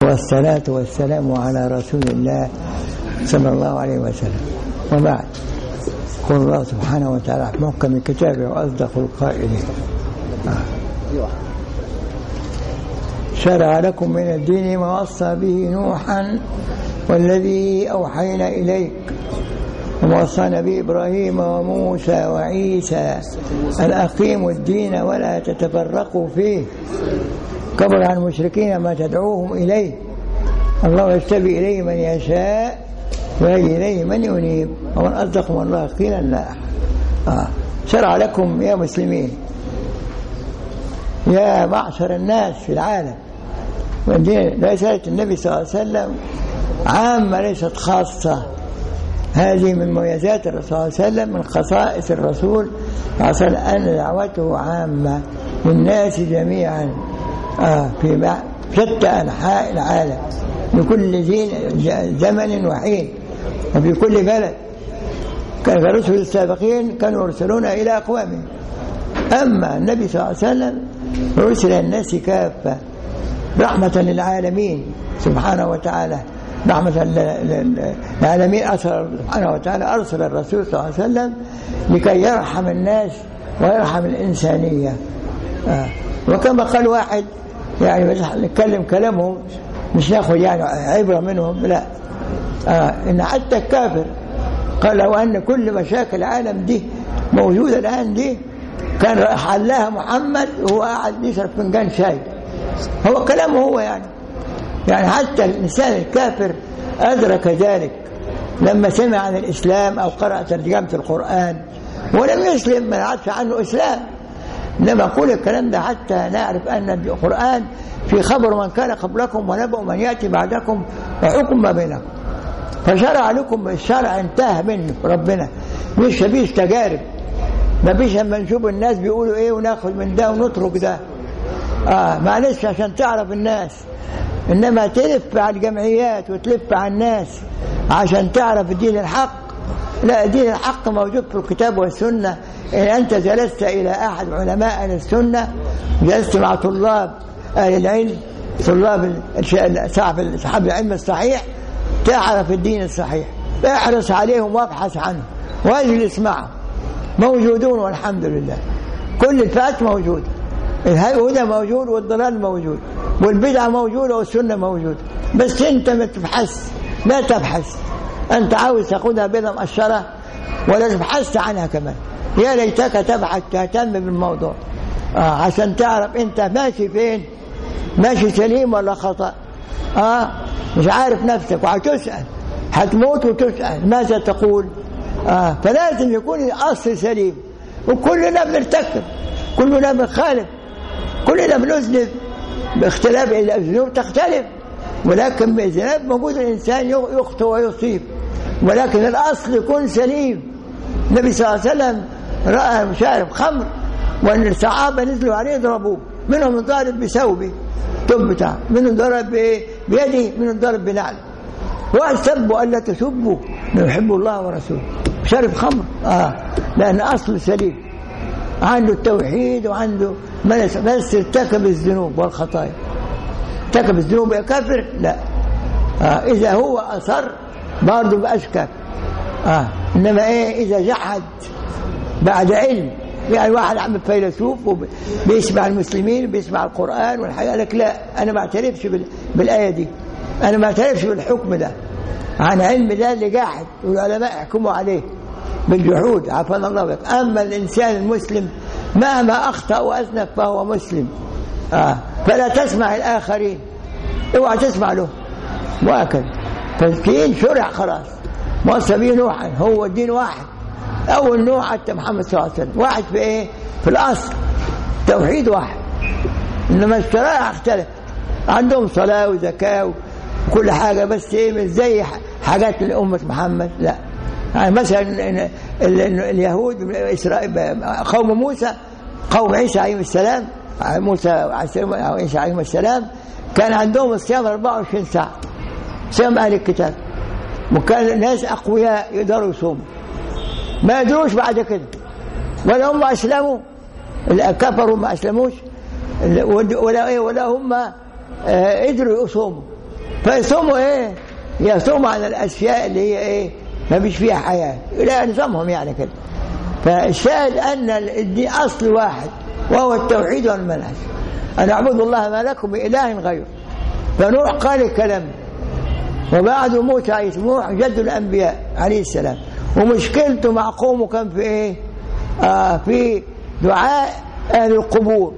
والصلاة والسلام على رسول الله صلى الله عليه وسلم وبعد قول الله سبحانه وتعالى في محكم كتابه وأصدق القائلين شرع لكم من الدين ما وصى به نوحا والذي أوحينا إليك ووصانا به إبراهيم وموسى وعيسى أن أقيموا الدين ولا تتفرقوا فيه كبر عن المشركين ما تدعوهم إليه الله يجتبي إليه من يشاء ويهدي إليه من ينيب ومن أصدق من الله قيلا لا آه. شرع لكم يا مسلمين يا معشر الناس في العالم رسالة النبي صلى الله عليه وسلم عامة ليست خاصة هذه من مميزات الرسول صلى الله عليه وسلم من خصائص الرسول صلى الله عليه وسلم أن دعوته عامة للناس جميعا آه في شتى أنحاء العالم لكل زمن وحين وفي كل بلد كان الرسل السابقين كانوا يرسلون إلى أقوامهم أما النبي صلى الله عليه وسلم رسل الناس كافة رحمة للعالمين سبحانه وتعالى رحمة للعالمين أرسل سبحانه وتعالى أرسل الرسول صلى الله عليه وسلم لكي يرحم الناس ويرحم الإنسانية آه. وكما قال واحد يعني نتكلم كلامهم مش ناخذ يعني عبرة منهم لا آه إن حتى الكافر قال لو أن كل مشاكل العالم دي موجودة الآن دي كان حلها محمد وهو قاعد يشرب فنجان شاي هو كلامه هو يعني يعني حتى الإنسان الكافر أدرك ذلك لما سمع عن الإسلام أو قرأ ترجمة القرآن ولم يسلم ما عادش عنه إسلام إنما أقول الكلام ده حتى نعرف أن القرآن في خبر من كان قبلكم ونبأ من يأتي بعدكم وحكم ما بينكم فشرع لكم الشرع انتهى منه ربنا مش فيش تجارب ما فيش اما نشوف الناس بيقولوا ايه وناخد من ده ونترك ده اه معلش عشان تعرف الناس انما تلف على الجمعيات وتلف على الناس عشان تعرف الدين الحق لا دين الحق موجود في الكتاب والسنة إن أنت جلست إلى أحد علماء أهل السنة جلست مع طلاب أهل العلم طلاب صاحب صاحب العلم الصحيح تعرف الدين الصحيح احرص عليهم وابحث عنهم واجلس معهم موجودون والحمد لله كل الفئات موجودة الهدى موجود والضلال موجود والبدعة موجودة والسنة موجودة بس أنت ما تبحث لا تبحث أنت عاوز تاخدها بيضة مقشرة ولا تبحث عنها كمان يا ليتك تبحث تهتم بالموضوع آه عشان تعرف أنت ماشي فين ماشي سليم ولا خطأ آه مش عارف نفسك وهتسأل هتموت وتسأل ماذا تقول آه فلازم يكون الأصل سليم وكلنا بنرتكب كلنا بنخالف كلنا بنذنب باختلاف الذنوب تختلف ولكن الذنب موجود الإنسان يخطئ ويصيب ولكن الأصل يكون سليم النبي صلى الله عليه وسلم رأى شارب خمر وأن الصحابة نزلوا عليه ضربوه منهم ضارب بثوبه التوب بتاعه منهم ضرب بيده منهم ضرب بنعله واحد سبوا ألا تسبوا يحب الله ورسوله شرب خمر آه لأن أصل سليم عنده التوحيد وعنده بس ارتكب الذنوب والخطايا ارتكب الذنوب يا كافر لا آه إذا هو أصر برضه بقاش كافر آه إنما إيه إذا جحد بعد علم يعني واحد عم فيلسوف وبيسمع المسلمين بيسمع القرآن والحاجة لك لا أنا ما اعترفش بالآية دي أنا ما اعترفش بالحكم ده عن علم ده اللي قاعد والعلماء يحكموا عليه بالجحود عافانا الله بك أما الإنسان المسلم مهما أخطأ وأذنب فهو مسلم آه. فلا تسمع الآخرين اوعى تسمع له وهكذا فالدين شرع خلاص موصى به نوحا هو الدين واحد أول نوع حتى محمد صلى الله عليه وسلم واحد في إيه في الأصل توحيد واحد إنما الشرائع اختلف عندهم صلاة وزكاة وكل حاجة بس إيه مش زي حاجات لأمة محمد لا يعني مثلا اليهود إسرائيل قوم موسى قوم عيسى عليه السلام موسى عيسى عليه السلام كان عندهم الصيام 24 ساعة صيام أهل الكتاب وكان ناس أقوياء يقدروا يصوموا ما يدروش بعد كده ولا هم أسلموا كفروا ما أسلموش ولا إيه ولا هم قدروا يصوموا فيصوموا ايه يصوموا على الاشياء اللي هي ايه ما فيش فيها حياه لا نظامهم يعني كده فالشاهد ان الدين اصل واحد وهو التوحيد والمنهج ان اعبدوا الله ما لكم من اله غيره فنوح قال الكلام وبعد موسى عليه نوح جد الانبياء عليه السلام ومشكلته مع قومه كان في ايه آه في دعاء اهل القبور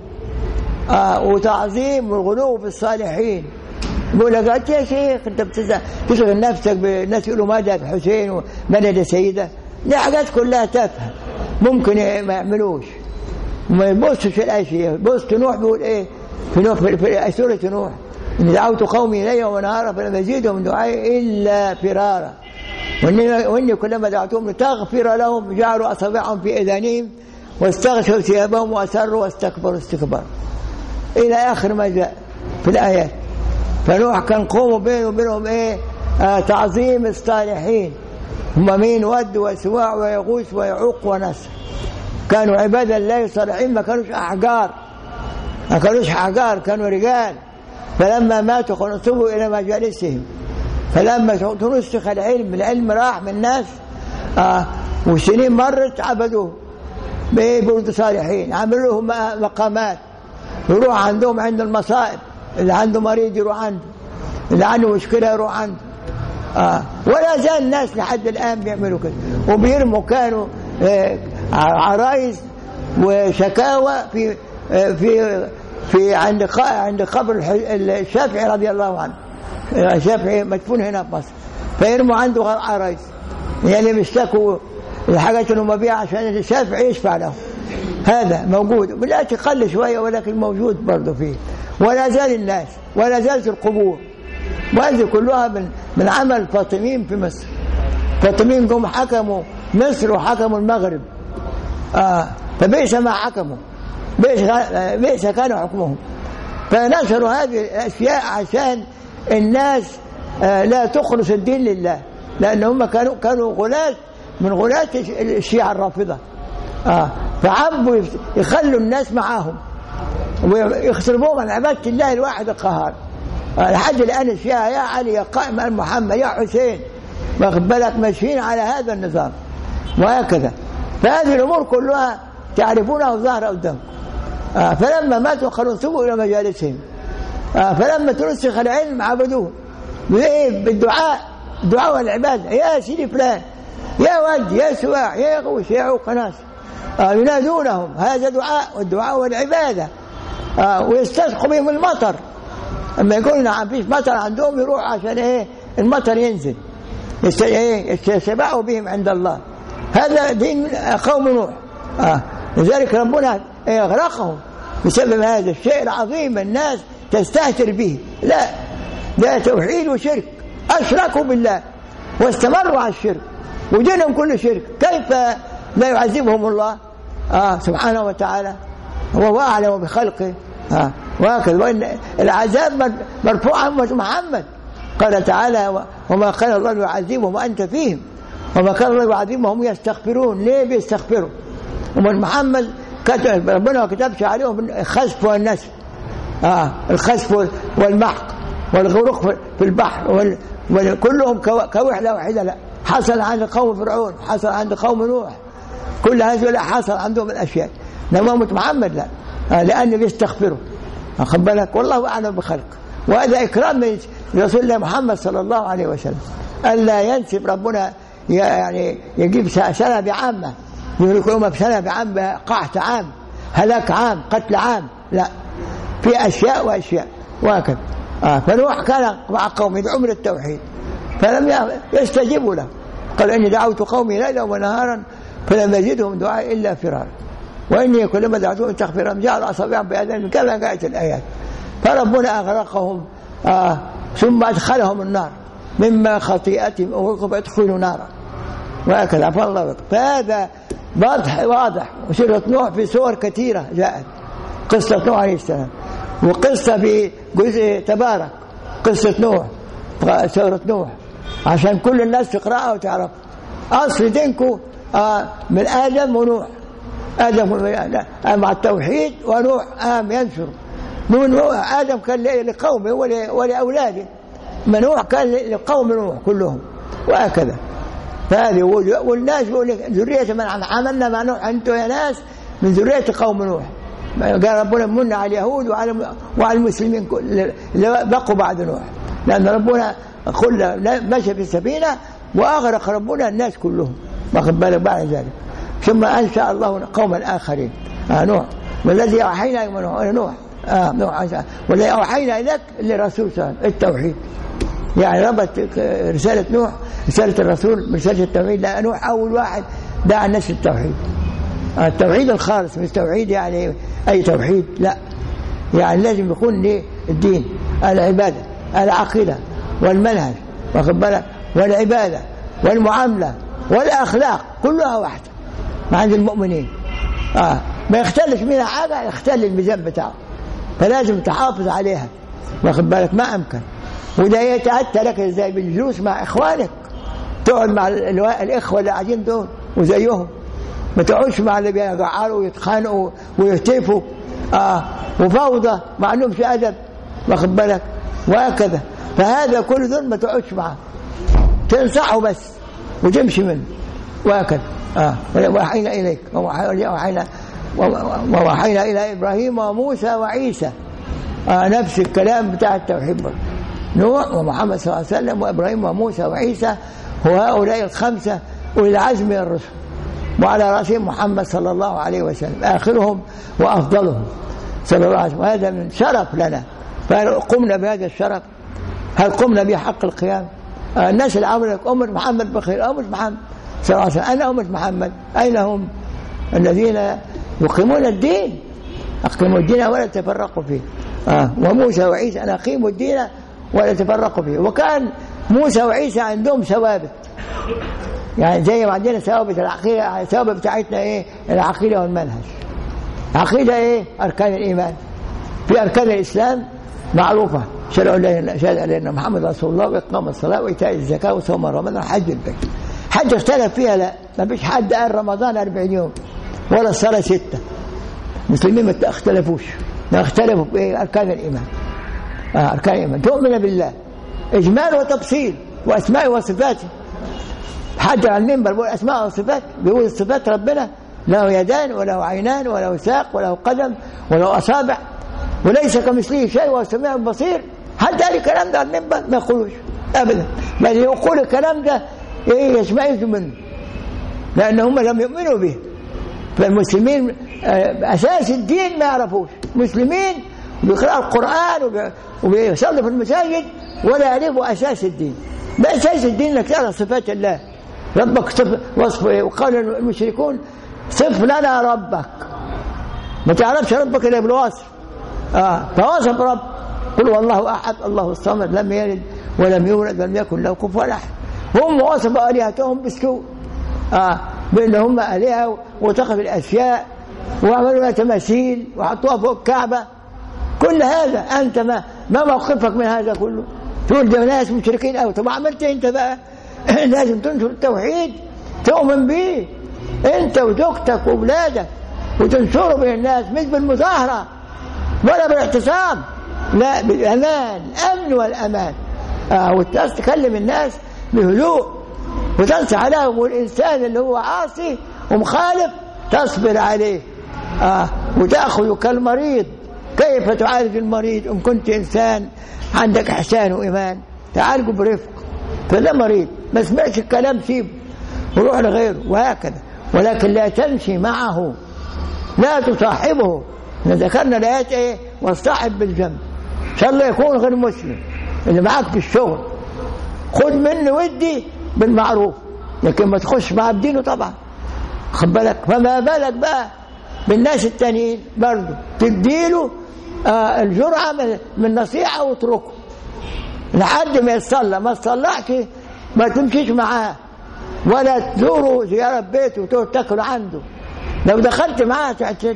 آه وتعظيم والغلو في الصالحين يقول لك انت يا شيخ انت بتشغل نفسك بالناس يقولوا ماذا حسين ومدد سيده دي حاجات كلها تافهه ممكن ما يعملوش وما يبصش في الاشياء بص نوح بيقول ايه في نوح في, في سوره نوح ان دعوت قومي الي ونهارا فلم يزيدهم من دعائي الا فرارا واني واني كلما دعوتهم لتغفر لهم جعلوا اصابعهم في اذانهم واستغشوا ثيابهم واسروا واستكبروا استكبارا الى اخر ما جاء في الايات فنوح كان قوموا بينه وبينهم ايه آه تعظيم الصالحين هم مين ود وسواع ويغوث ويعوق ونسر كانوا عباد الله صالحين ما كانوش احجار ما كانوش احجار كانوا رجال فلما ماتوا خلصوا الى مجالسهم فلما تنسخ العلم العلم راح من الناس آه وسنين مرت عبدوه بيبقوا صالحين عملوا لهم مقامات يروح عندهم عند المصائب اللي عنده مريض يروح عنده اللي عنده مشكله يروح عنده آه. ولا زال الناس لحد الان بيعملوا كده وبيرموا كانوا آه عرايس وشكاوى في آه في في عند عند قبر الشافعي رضي الله عنه الشافعي مدفون هنا في مصر فيرموا عنده عرايس يعني بيشتكوا الحاجات اللي هم بيها عشان الشافعي يشفع لهم هذا موجود بالآتي قل شويه ولكن موجود برضه فيه ولا زال الناس ولا زالت القبور وهذه كلها من من عمل الفاطميين في مصر الفاطميين جم حكموا مصر وحكموا المغرب آه فبئس ما حكموا بئس بئس كان حكمهم فنشروا هذه الاشياء عشان الناس آه لا تخلص الدين لله لان هم كانوا كانوا غلاة من غلاة الشيعة الرافضة آه فعبوا يخلوا الناس معاهم ويخسربوهم عن عبادة الله الواحد القهار لحد الآن الشيعة يا علي يا قائم آل محمد يا حسين واخد بالك ماشيين على هذا النظام وهكذا فهذه الأمور كلها تعرفونها ظاهرة قدامكم آه فلما ماتوا خلصوا إلى مجالسهم آه فلما تنسخ العلم عبدوه بإيه بالدعاء الدعاء والعبادة يا سيدي فلان يا ود يا سواع يا غوث يا عوق ناس آه ينادونهم هذا دعاء والدعاء والعبادة آه ويستسقوا بهم المطر اما يقول نعم فيش مطر عندهم يروح عشان ايه المطر ينزل يست... ايه يستشبعوا بهم عند الله هذا دين قوم نوح آه. لذلك ربنا إيه اغرقهم بسبب هذا الشيء العظيم الناس تستهتر به لا ده توحيد وشرك اشركوا بالله واستمروا على الشرك ودينهم كله شرك كيف لا يعذبهم الله آه سبحانه وتعالى وهو اعلم بخلقه آه وهكذا وإن العذاب مرفوع عن محمد قال تعالى وما كان الله يعذبهم وأنت فيهم وما كان الله يعذبهم وهم يستغفرون ليه بيستغفروا ومن محمد كتب ربنا ما كتبش عليهم الخسف والنسف آه الخسف والمحق والغرق في البحر وال... وكلهم كوحدة واحدة لا حصل عند قوم فرعون حصل عند قوم نوح كل هذول حصل عندهم الأشياء لما محمد لا آه لأنه بيستغفروا واخد بالك والله اعلم بخلق وهذا اكرام من رسول الله محمد صلى الله عليه وسلم الا ينسب ربنا يعني يجيب سنه بعامه يهلك الامه بسنه بعامه قحط عام هلاك عام قتل عام لا في اشياء واشياء وهكذا آه فنوح كان مع قوم يدعون للتوحيد فلم يستجيبوا له قال اني دعوت قومي ليلا ونهارا فلم يزدهم دعائي الا فرارا واني كلما دعوتهم تغفر لهم جعلوا اصابعهم باذانهم كما جاءت الايات فربنا اغرقهم آه ثم ادخلهم النار مما خطيئتهم اغرقوا ادخلوا نارا وهكذا عفى الله بك فهذا واضح واضح وسوره نوح في سور كثيره جاءت قصه نوح عليه السلام وقصه في جزء تبارك قصه نوح سوره نوح عشان كل الناس تقراها وتعرف اصل دينكم آه من ادم ونوح آدم مع التوحيد ونوح آم ينشر من آدم كان لقومه ولأولاده نوح كان لقوم نوح كلهم وهكذا فهذه والناس يقول لك ذرية من عملنا مع نوح أنتم يا ناس من ذرية قوم نوح قال ربنا من على اليهود وعلى وعلى المسلمين اللي بقوا بعد نوح لأن ربنا كل مشى في السفينة وأغرق ربنا الناس كلهم واخد بالك بعد ذلك ثم أنشأ الله قوما آخرين آه نوح والذي أوحينا إلى نوح آه نوح والذي أوحينا إليك للرسول صلى الله عليه وسلم التوحيد يعني ربط رسالة نوح رسالة الرسول رسالة التوحيد لا نوح أول واحد دعا الناس التوحيد التوحيد الخالص مش توحيد يعني أي توحيد لا يعني لازم يكون للدين العبادة العقيدة والمنهج واخد بالك والعبادة والمعاملة والأخلاق كلها واحدة عند المؤمنين آه ما يختلف منها حاجة يختل الميزان بتاعه فلازم تحافظ عليها واخد بالك ما أمكن وده يتأتى لك ازاي بالجلوس مع إخوانك تقعد مع الإخوة اللي قاعدين دول وزيهم ما تقعدش مع اللي بيجعروا ويتخانقوا ويهتفوا آه وفوضى مع انهم في ادب واخد بالك وهكذا فهذا كل دول ما تقعدش معاه تنصحه بس وتمشي منه وهكذا اه وحينا اليك وحينا ووحينا الى ابراهيم وموسى وعيسى آه نفس الكلام بتاع التوحيد برضه نوح ومحمد صلى الله عليه وسلم وابراهيم وموسى وعيسى وهؤلاء الخمسه اولي العزم من الرسل وعلى راسهم محمد صلى الله عليه وسلم اخرهم وافضلهم صلى الله عليه وسلم وهذا من شرف لنا فهل قمنا بهذا الشرف هل قمنا بحق القيام آه الناس اللي عملت أمة محمد بخير أمة محمد صلى الله عليه وسلم أنا أمة محمد أين هم الذين يقيمون الدين أقيموا الدين ولا تفرقوا فيه آه وموسى وعيسى أنا أقيموا الدين ولا تفرقوا فيه وكان موسى وعيسى عندهم ثوابت يعني زي ما عندنا ثوابت العقيدة الثوابت بتاعتنا إيه العقيدة والمنهج عقيدة إيه أركان الإيمان في أركان الإسلام معروفة شرع الله شهد أن محمد رسول الله وإقام الصلاة وإيتاء الزكاة وصوم رمضان وحج البيت حج اختلف فيها لا ما فيش حد قال رمضان 40 يوم ولا الصلاة ستة المسلمين ما اختلفوش ما اختلفوا في أركان الإيمان آه أركان الإيمان تؤمن بالله إجمال وتفصيل وأسماء وصفاته حد على المنبر بيقول أسماء وصفات بيقول صفات ربنا له يدان وله عينان وله ساق وله قدم وله أصابع وليس كمثله شيء وهو السميع البصير حد قال الكلام ده على المنبر ما يقولوش ابدا بل يقول الكلام ده ايه يشمئز منه لان هم لم يؤمنوا به فالمسلمين اساس الدين ما يعرفوش مسلمين بيقرأوا القرآن وبيصلوا في المساجد ولا يعرفوا أساس الدين ده أساس الدين إنك تعرف صفات الله ربك صف وصف وقال المشركون صف لنا ربك ما تعرفش ربك إلا بالوصف آه فوصف رب قل والله أحد الله الصمد لم يلد ولم يولد ولم يكن له كفوا أحد هم وصفوا آلهتهم بالسوء آه بأن هم آلهة وتخذ الأشياء وعملوا لها تماثيل وحطوها فوق الكعبة كل هذا أنت ما ما موقفك من هذا كله تقول ده ناس مشركين أو طب عملت أنت بقى لازم تنشر التوحيد تؤمن به أنت وزوجتك وأولادك وتنشره بين الناس مش بالمظاهرة ولا بالاعتصام لا بالأمان الأمن والأمان آه وتكلم الناس بهدوء وتنصح لهم والإنسان اللي هو عاصي ومخالف تصبر عليه آه وتأخذ كالمريض كيف تعالج المريض إن كنت إنسان عندك إحسان وإيمان تعالجه برفق فده مريض ما سمعش الكلام سيبه وروح لغيره وهكذا ولكن لا تمشي معه لا تصاحبه ذكرنا الآيات إيه واصطحب بالجنب إن شاء الله يكون غير مسلم اللي معاك في الشغل خد منه ودي بالمعروف لكن ما تخش مع بدينه طبعا خد بالك فما بالك بقى بالناس التانيين برضه تديله آه الجرعة من, من نصيحة واتركه لحد ما يتصلى ما تصلحش ما تمشيش معاه ولا تزوره زيارة بيته وتقعد تاكل عنده لو دخلت معاه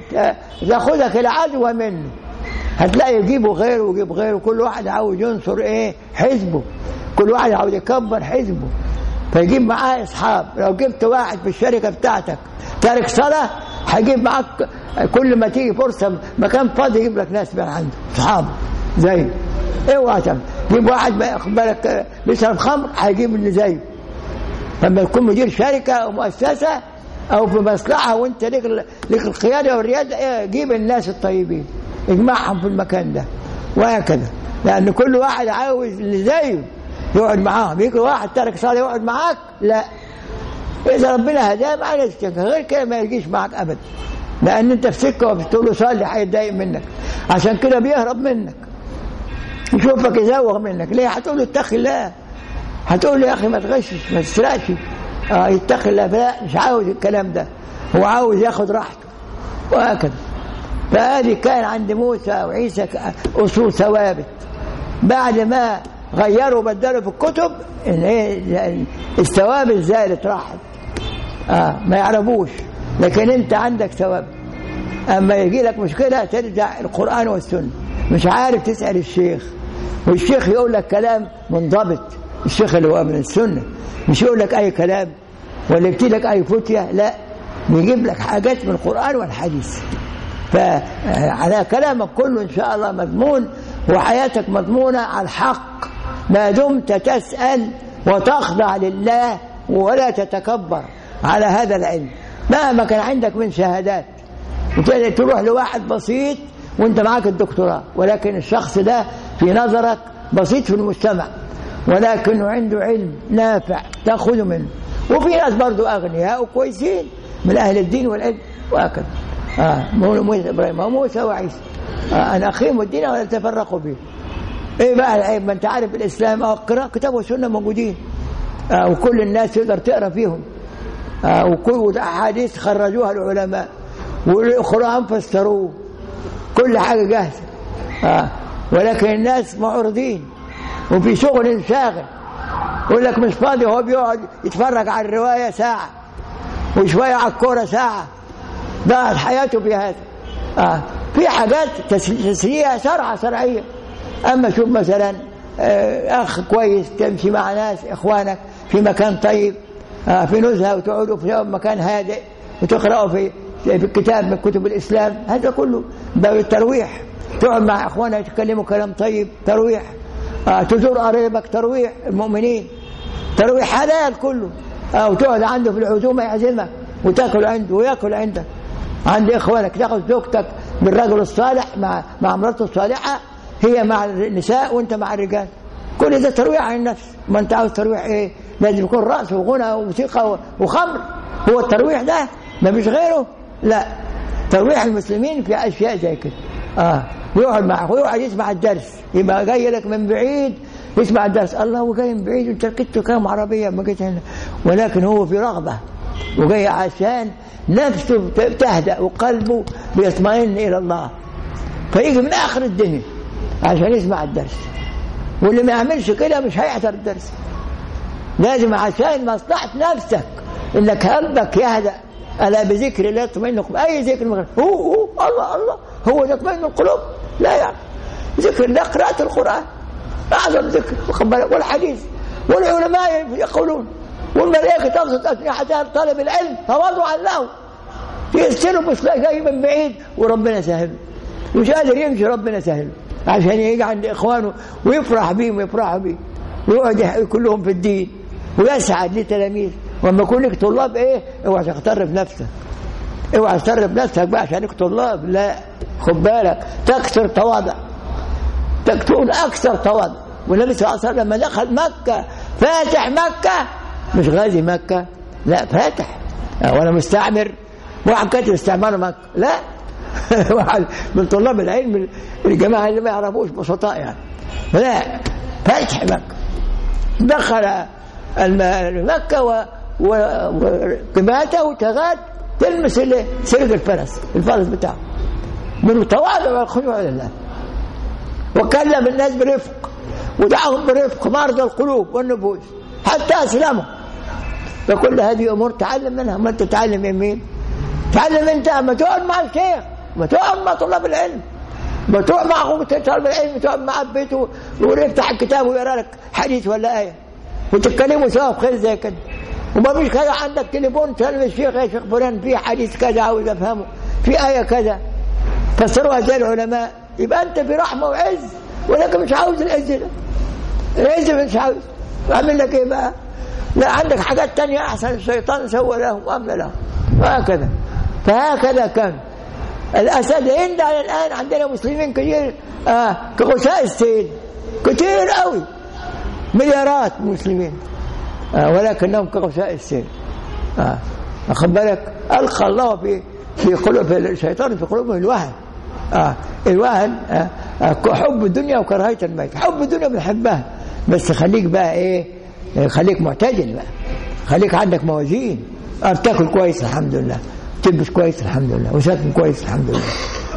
تاخذك العدوى منه هتلاقي يجيبوا غيره ويجيب غيره كل واحد عاوز ينصر ايه حزبه كل واحد عاوز يكبر حزبه فيجيب معاه اصحاب لو جبت واحد في الشركه بتاعتك تارك صلاه هيجيب معاك كل ما تيجي فرصه مكان فاضي يجيب لك ناس من عنده اصحاب زي اوعى تعمل جيب واحد ما ياخد بالك بيشرب خمر هيجيب اللي زيه لما تكون مدير شركه او مؤسسه او في مصلحه وانت ليك ليك القياده والرياده ايه جيب الناس الطيبين اجمعهم في المكان ده وهكذا لان كل واحد عاوز اللي زيه يقعد معاهم يجي واحد ترك صلاه يقعد معاك لا اذا ربنا هداه ما يستنكر غير كده ما يجيش معاك ابدا لان انت في سكه وبتقول له صلي هيتضايق منك عشان كده بيهرب منك يشوفك يزوغ منك ليه هتقول له اتق الله هتقول له يا اخي ما تغشش ما تسرقش اه يتقي الله لا مش عاوز الكلام ده هو عاوز ياخد راحته وهكذا فهذه كان عند موسى وعيسى اصول ثوابت بعد ما غيروا وبدلوا في الكتب ان ايه الثوابت زالت راحت اه ما يعرفوش لكن انت عندك ثوابت اما يجي لك مشكله ترجع القران والسنه مش عارف تسال الشيخ والشيخ يقول لك كلام منضبط الشيخ اللي هو من السنه مش يقول لك اي كلام ولا يبتدي لك اي فتيه لا بيجيب لك حاجات من القران والحديث فعلى كلامك كله ان شاء الله مضمون وحياتك مضمونه على الحق ما دمت تسال وتخضع لله ولا تتكبر على هذا العلم مهما كان عندك من شهادات تروح لواحد بسيط وانت معاك الدكتوراه ولكن الشخص ده في نظرك بسيط في المجتمع ولكنه عنده علم نافع تاخذه منه وفي ناس برضو اغنياء وكويسين من اهل الدين والعلم وهكذا آه موسى ابراهيم وموسى وعيسى آه انا اخيهم الدين ولا تفرقوا فيه ايه بقى العيب ما انت عارف الاسلام اه قراءة كتاب والسنه موجودين آه وكل الناس تقدر تقرا فيهم آه وكل احاديث خرجوها العلماء والقران فسروه كل حاجه جاهزه آه ولكن الناس معرضين وفي شغل شاغل يقول لك مش فاضي هو بيقعد يتفرج على الروايه ساعه وشويه على الكوره ساعه ضاعت حياته بهذا آه. في حاجات تسريع شرعة شرعية أما شوف مثلا آه أخ كويس تمشي مع ناس إخوانك في مكان طيب آه في نزهة وتقعدوا في مكان هادئ وتقرأوا في في كتاب من كتب الإسلام هذا كله ده الترويح تقعد مع إخوانك تتكلموا كلام طيب ترويح آه تزور قريبك ترويح المؤمنين ترويح حلال كله آه وتقعد عنده في العزومة يعزمك وتاكل عنده وياكل عندك عند اخوانك تاخذ زوجتك بالرجل الصالح مع مع مراته الصالحه هي مع النساء وانت مع الرجال كل ده ترويع عن النفس ما انت عاوز ترويع ايه لازم يكون رقص وغنى وموسيقى وخمر هو الترويع ده ما فيش غيره لا ترويع المسلمين في اشياء زي كده اه ويقعد معك ويقعد يسمع الدرس يبقى جاي لك من بعيد يسمع الدرس الله هو جاي من بعيد وانت ركبت كام عربيه ما جيت هنا ولكن هو في رغبه وجاي عشان نفسه تهدأ وقلبه بيطمئن إلى الله فيجي من آخر الدنيا عشان يسمع الدرس واللي ما يعملش كده مش هيحضر الدرس لازم عشان مصلحة نفسك إنك قلبك يهدأ ألا بذكر الله يطمئن القلوب أي ذكر من هو هو الله الله هو يطمئن القلوب لا يعني ذكر الله قراءة القرآن أعظم ذكر والحديث والعلماء يقولون والملائكة تبسط أجنحتها لطالب العلم فوضعا له يرسله مش جاي من بعيد وربنا سهل مش قادر يمشي ربنا سهل عشان يجي عند إخوانه ويفرح بيهم ويفرح بيه ويقعد كلهم في الدين ويسعد لتلاميذ واما يكون لك طلاب ايه اوعى تغتر بنفسك اوعى تغتر بنفسك بقى عشان لك طلاب لا خد بالك تكثر تواضع تكون اكثر تواضع والنبي صلى الله عليه وسلم لما دخل مكه فاتح مكه مش غازي مكة لا فاتح ولا مستعمر واحد كاتب استعمار مكة لا واحد من طلاب العلم الجماعة اللي ما يعرفوش بسطاء يعني لا فاتح مكة دخل مكة وقماته وتغاد تلمس سرق الفرس الفرس بتاعه من التواضع والخضوع لله وكلم الناس برفق ودعاهم برفق مرضى القلوب والنفوس حتى اسلموا فكل هذه امور تعلم منها ما انت تتعلم من مين تعلم انت ما تقعد مع الشيخ ما تقعد مع طلاب العلم ما تقعد مع اخوك طالب العلم تقعد معاه في بيته ويفتح الكتاب ويقرا لك حديث ولا ايه وتتكلموا سوا بخير زي كده وما فيش كذا عندك تليفون تسال الشيخ يا شيخ فلان في حديث كذا عاوز افهمه في ايه كذا فسروها زي العلماء يبقى انت في رحمه وعز ولكن مش عاوز العز ده انت مش عاوز اعمل لك ايه بقى لا عندك حاجات تانية احسن الشيطان سوى لهم واملى لهم وهكذا فهكذا كان الاسد هند على الان عندنا مسلمين كثير آه كغثاء السيل كثير قوي مليارات مسلمين آه ولكنهم كغثاء السيل آه واخد بالك القى الله في في قلوب في الشيطان في قلوبهم الوهن آه الوهن آه آه حب الدنيا وكراهيه الميت حب الدنيا بنحبها بس خليك بقى ايه خليك معتدل بقى خليك عندك موازين آه بتاكل كويس الحمد لله تلبس كويس الحمد لله وساكن كويس الحمد لله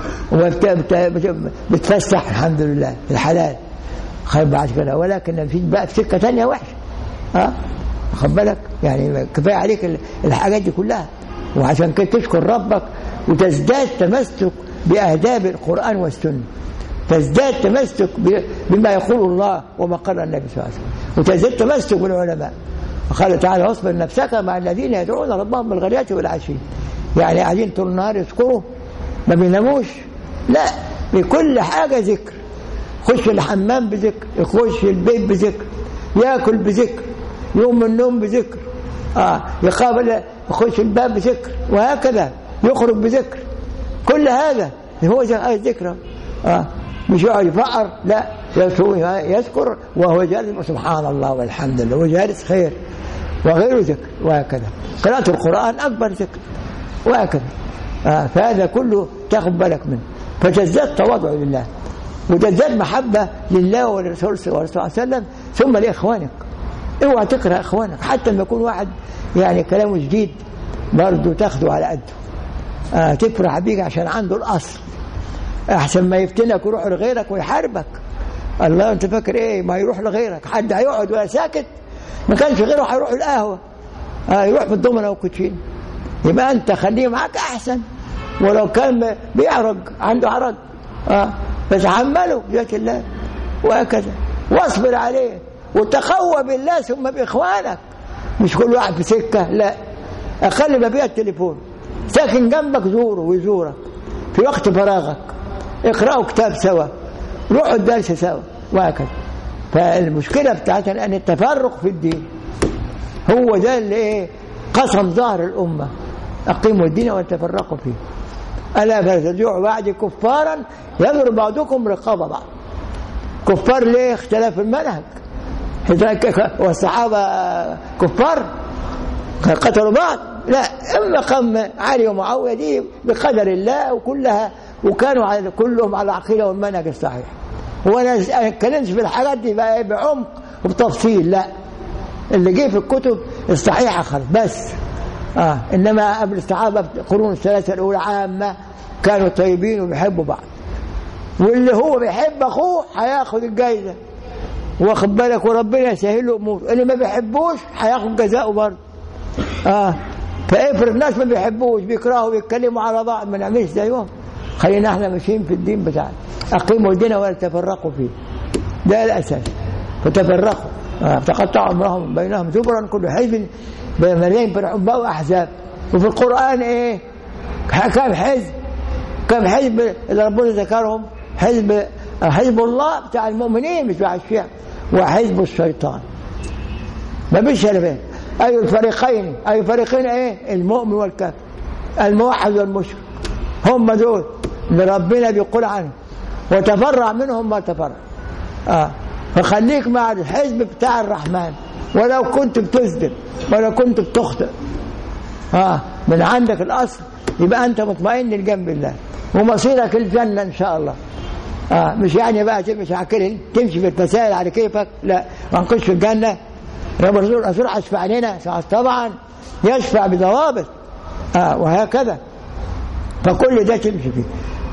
وبتفسح الحمد لله الحلال خير بعد كده ولكن في بقى في سكه ثانيه وحشه ها خد بالك يعني كفايه عليك الحاجات دي كلها وعشان كده تشكر ربك وتزداد تمسك بآداب القرآن والسنة تزداد تمسك بما يقول الله وما قال النبي صلى الله عليه وسلم وتزداد تمسك بالعلماء قال تعالى واصبر نفسك مع الذين يدعون ربهم بالغداة والعشي يعني قاعدين طول النهار يذكروا ما بيناموش لا بكل حاجة ذكر يخش الحمام بذكر يخش البيت بذكر ياكل بذكر يوم من النوم بذكر اه يقابل يخش الباب بذكر وهكذا يخرج بذكر كل هذا هو ذكر اه مش يقعد يفقر لا يذكر وهو جالس سبحان الله والحمد لله وجالس خير وغير ذكر وهكذا قراءة القرآن أكبر ذكر وهكذا آه فهذا كله تاخد بالك منه فتزداد تواضع لله وتزداد محبة لله وللرسول صلى الله عليه وسلم ثم لإخوانك اوعى تكره إخوانك حتى لما يكون واحد يعني كلامه جديد برضه تاخده على قده آه تفرح بيك عشان عنده الأصل أحسن ما يفتنك ويروح لغيرك ويحاربك الله أنت فاكر إيه ما يروح لغيرك حد هيقعد ولا ساكت ما كانش غيره هيروح القهوة آه يروح بالضمنة والكوتشين يبقى أنت خليه معاك أحسن ولو كان بيعرج عنده عرج آه فتحمله بذات الله وهكذا واصبر عليه وتقوى بالله ثم بإخوانك مش كل واحد في سكة لا أقل ما فيها التليفون ساكن جنبك زوره ويزورك في وقت فراغك اقرأوا كتاب سوا روحوا الدرس سوا وهكذا فالمشكلة بتاعتنا أن التفرق في الدين هو ده اللي ايه قسم ظهر الأمة أقيموا الدين وتفرقوا فيه ألا فترجعوا بعد كفارا يضرب بعضكم رقاب بعض كفار ليه اختلاف المنهج والصحابة كفار قتلوا بعض لا اما قام علي ومعاويه دي بقدر الله وكلها وكانوا على كلهم على العقيده والمنهج الصحيح وانا ما اتكلمش في الحاجات دي بقى بعمق وبتفصيل لا اللي جه في الكتب الصحيحه خالص بس اه انما قبل الصحابه القرون الثلاثه الاولى عامه كانوا طيبين وبيحبوا بعض واللي هو بيحب اخوه هياخد الجايزه واخد بالك وربنا يسهل له اموره اللي ما بيحبوش هياخد جزاؤه برضه اه فافرض ناس ما بيحبوش بيكرهوا بيتكلموا على بعض ما نعملش زيهم خلينا احنا ماشيين في الدين بتاعنا اقيموا الدين ولا تفرقوا فيه ده الاساس فتفرقوا آه. تقطعوا امرهم بينهم زبرا كل حزب مليين فرحوا بقوا احزاب وفي القران ايه كم حزب كم حزب اللي ربنا ذكرهم حزب حزب الله بتاع المؤمنين مش بتاع الشيعة وحزب الشيطان ما فيش بين أي الفريقين أي فريقين إيه المؤمن والكافر الموحد والمشرك هم دول اللي ربنا بيقول عنهم وتفرع منهم ما تفرع آه. فخليك مع الحزب بتاع الرحمن ولو كنت بتذنب ولو كنت بتخطئ آه. من عندك الأصل يبقى أنت مطمئن لجنب الله ومصيرك الجنة إن شاء الله آه مش يعني بقى تمشي على كده تمشي في المسائل على كيفك لا ما نخش في الجنة رب الرسول الرسول هيشفع لنا طبعا يشفع بضوابط آه وهكذا فكل ده تمشي فيه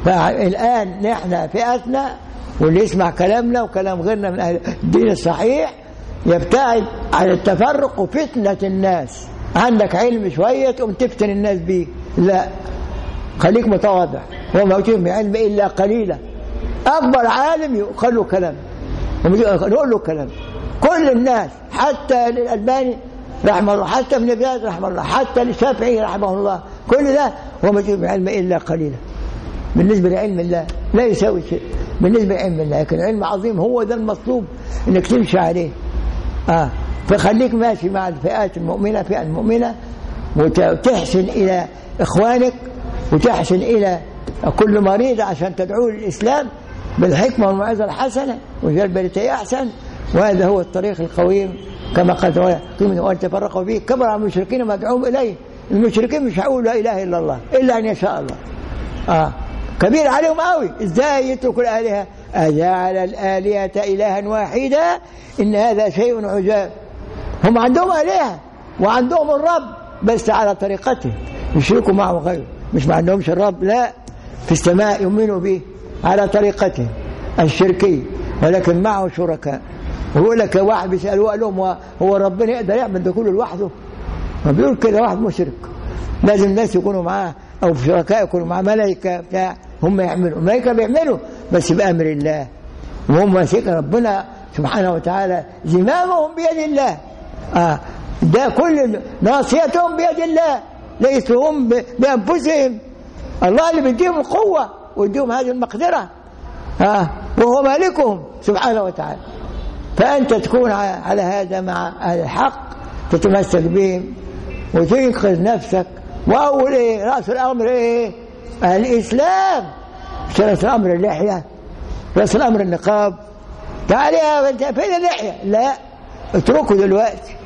فالآن نحن فئتنا واللي يسمع كلامنا وكلام غيرنا من أهل الدين الصحيح يبتعد عن التفرق وفتنة الناس عندك علم شوية تقوم تفتن الناس بيه لا خليك متواضع وما أوتيهم من علم إلا قليلا أكبر عالم يقال له كلام نقول له كلام كل الناس حتى الألباني رحمه الله حتى ابن باز رحمه الله حتى الشافعي رحمه الله كل ده وما يجيب علم إلا قليلا بالنسبة لعلم الله لا يساوي شيء بالنسبة لعلم الله لكن علم عظيم هو ده المطلوب انك تمشي عليه اه فخليك ماشي مع الفئات المؤمنه فئه المؤمنه وتحسن الى اخوانك وتحسن الى كل مريض عشان تدعوه للاسلام بالحكمه والموعظه الحسنه وجلب التي احسن وهذا هو الطريق القويم كما قال تعالى وان تفرقوا به كبر على المشركين ما دعوهم اليه المشركين مش هيقولوا لا اله الا الله الا ان يشاء الله اه كبير عليهم قوي ازاي يتركوا الالهه اجعل الالهه الها واحدا ان هذا شيء عجاب هم عندهم الهه وعندهم الرب بس على طريقته يشركوا معه غيره مش ما عندهمش الرب لا في السماء يؤمنوا به على طريقته الشركيه ولكن معه شركاء ويقول لك واحد بيسالوه قال لهم هو ربنا يقدر يعمل ده كله لوحده ما بيقول كده واحد مشرك لازم الناس يكونوا معاه او شركاء يكونوا معاه ملائكه بتاع هم يعملوا الملائكه بيعملوا بس بامر الله وهم ماسك ربنا سبحانه وتعالى زمامهم بيد الله آه ده كل ناصيتهم بيد الله ليسوا هم بانفسهم الله اللي بيديهم القوه ويديهم هذه المقدره آه وهو مالكهم سبحانه وتعالى فأنت تكون على هذا مع أهل الحق تتمسك بهم وتنقذ نفسك وأول إيه رأس الأمر إيه الإسلام مش رأس الأمر اللحية رأس الأمر النقاب تعال يا بنت فين اللحية لا اتركه دلوقتي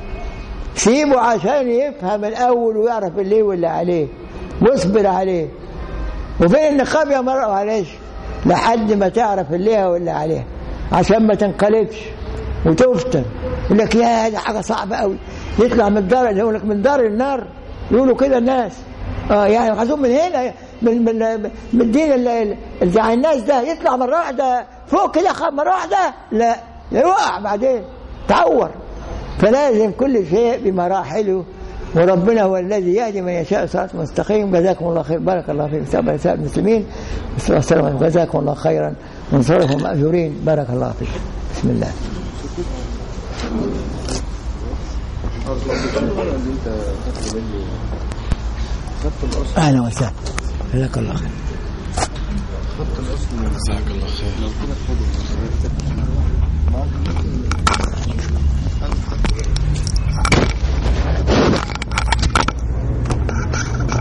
سيبه عشان يفهم الأول ويعرف اللي واللي عليه واصبر عليه وفين النقاب يا مرأة معلش لحد ما تعرف اللي واللي عليها عشان ما تنقلبش وتفتن يقول لك يا دي حاجه صعبه قوي يطلع من الدار يقول لك من دار النار يقولوا كده الناس اه يعني عايزين من هنا من من من الدين اللي زي الناس ده يطلع مره واحده فوق كده مره واحده لا يوقع بعدين تعور فلازم كل شيء بمراحله وربنا هو الذي يهدي من يشاء صراط مستقيم جزاكم الله خير بارك الله فيكم سبع نساء المسلمين والسلام جزاكم الله خيرا وانصرفهم ماجورين بارك الله فيكم بسم الله اهلا وسهلا جزاك الله خير جزاك الله خير